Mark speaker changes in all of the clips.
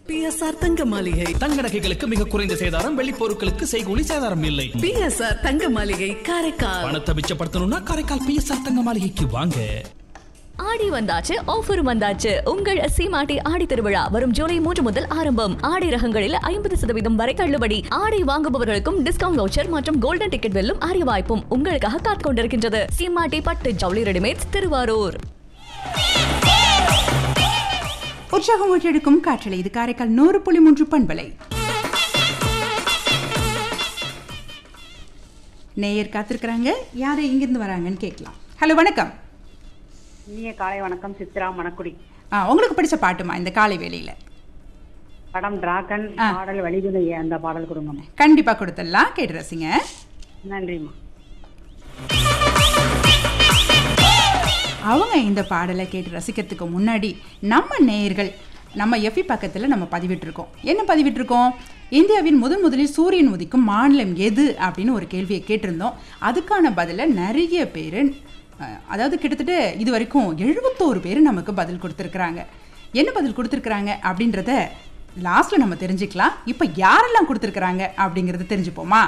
Speaker 1: PSR தங்க மாளிகை
Speaker 2: தங்க நகைகளுக்கு மிக குறைந்த சேதாரம் வெள்ளி பொருட்களுக்கு செய்கூலி சேதாரம் இல்லை
Speaker 1: பிஎஸ்ஆர் தங்க மாளிகை காரைக்கால்
Speaker 2: பணத்தை மிச்சப்படுத்தணும்னா காரைக்கால் பிஎஸ்ஆர் தங்க மாளிகைக்கு வாங்க
Speaker 3: ஆடி வந்தாச்சு ஆஃபர் வந்தாச்சு உங்கள் சீமாட்டி ஆடி திருவிழா வரும் ஜூலை மூன்று முதல் ஆரம்பம் ஆடை ரகங்களில் ஐம்பது சதவீதம் வரை தள்ளுபடி ஆடை வாங்குபவர்களுக்கும் டிஸ்கவுண்ட் வவுச்சர் மற்றும் கோல்டன் டிக்கெட் வெல்லும் அரிய வாய்ப்பும் உங்களுக்காக காத்துக் கொண்டிருக்கின்றது சீமாட்டி பட்டு ஜவுளி ரெடிமேட்ஸ் திருவாரூர்
Speaker 4: உற்சாகம் ஊற்றெடுக்கும் காற்றலை இது காரைக்கால் நூறு புள்ளி மூன்று பண்பலை நேயர் காத்திருக்கிறாங்க யாரு இங்கிருந்து வராங்கன்னு கேட்கலாம் ஹலோ வணக்கம்
Speaker 5: இனிய காலை வணக்கம் சித்ரா மணக்குடி
Speaker 4: ஆ உங்களுக்கு பிடிச்ச பாட்டுமா இந்த காலை வேளையில
Speaker 5: படம் டிராகன்
Speaker 4: ஆ.
Speaker 5: பாடல் வழிவிலை அந்த பாடல் கொடுங்கம்மா
Speaker 4: கண்டிப்பா கொடுத்துடலாம் கேட்டு ரசிங்க
Speaker 5: நன்றிம்மா
Speaker 4: அவங்க இந்த பாடலை கேட்டு ரசிக்கிறதுக்கு முன்னாடி நம்ம நேயர்கள் நம்ம எஃபி பக்கத்தில் நம்ம பதிவிட்டிருக்கோம் என்ன பதிவிட்டிருக்கோம் இந்தியாவின் முதன் முதலில் சூரியன் உதிக்கும் மாநிலம் எது அப்படின்னு ஒரு கேள்வியை கேட்டிருந்தோம் அதுக்கான பதிலை நிறைய பேர் அதாவது கிட்டத்தட்ட இது வரைக்கும் எழுபத்தோரு பேர் நமக்கு பதில் கொடுத்துருக்குறாங்க என்ன பதில் கொடுத்துருக்குறாங்க அப்படின்றத லாஸ்ட்டில் நம்ம தெரிஞ்சுக்கலாம் இப்போ யாரெல்லாம் கொடுத்துருக்குறாங்க அப்படிங்கிறத தெரிஞ்சுப்போமா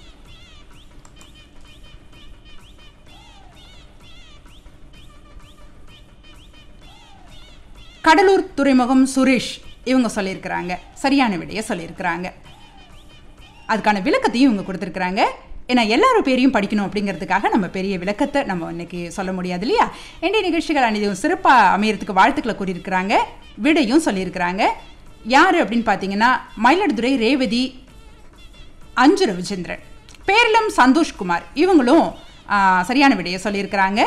Speaker 4: கடலூர் துறைமுகம் சுரேஷ் இவங்க சொல்லியிருக்கிறாங்க சரியான விடையை சொல்லியிருக்கிறாங்க அதுக்கான விளக்கத்தையும் இவங்க கொடுத்துருக்குறாங்க ஏன்னா எல்லாரும் பேரையும் படிக்கணும் அப்படிங்கிறதுக்காக நம்ம பெரிய விளக்கத்தை நம்ம இன்னைக்கு சொல்ல முடியாது இல்லையா இன்றைய நிகழ்ச்சிகள் அனைத்தும் சிறப்பாக அமையறதுக்கு வாழ்த்துக்களை கூறியிருக்கிறாங்க விடையும் சொல்லியிருக்கிறாங்க யார் அப்படின்னு பார்த்தீங்கன்னா மயிலாடுதுறை ரேவதி அஞ்சு ரவிச்சந்திரன் பேரளம் சந்தோஷ்குமார் இவங்களும் ஆ, சரியான விடையை சொல்லியிருக்கிறாங்க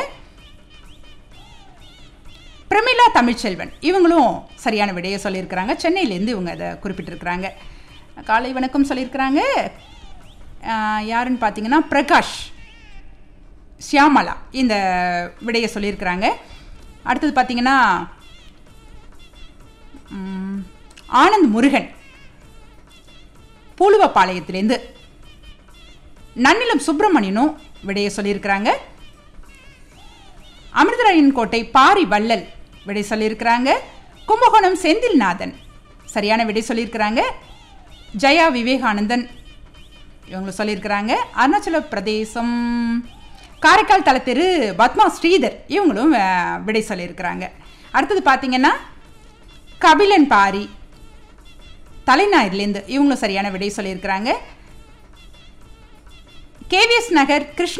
Speaker 4: பிரமிளா தமிழ்ச்செல்வன் இவங்களும் சரியான விடையை சொல்லியிருக்கிறாங்க சென்னையிலேருந்து இவங்க அதை குறிப்பிட்டிருக்கிறாங்க காலை வணக்கம் சொல்லியிருக்கிறாங்க ஆஹ், யாருன்னு பார்த்தீங்கன்னா பிரகாஷ் ஷியாமலா இந்த விடையை சொல்லியிருக்கிறாங்க அடுத்தது பார்த்தீங்கன்னா ம், ஆனந்த் முருகன் பூலுவப்பாளையத்திலேருந்து நன்னிலம் சுப்பிரமணியனும் விடையை சொல்லியிருக்கிறாங்க அமிர்தராயன் கோட்டை பாரி வள்ளல் விடை சொல்லியிருக்கிறாங்க கும்பகோணம் செந்தில்நாதன் சரியான விடை சொல்லியிருக்கிறாங்க ஜெயா விவேகானந்தன் இவங்க சொல்லியிருக்கிறாங்க அருணாச்சல பிரதேசம் காரைக்கால் தலத்தெரு பத்மா ஸ்ரீதர் இவங்களும் அஹ், விடை சொல்லியிருக்கிறாங்க அடுத்தது பார்த்தீங்கன்னா கபிலன் பாரி தலைநாயிலேருந்து இவங்களும் சரியான விடை சொல்லியிருக்கிறாங்க கேவிஎஸ் நகர் கிருஷ்ண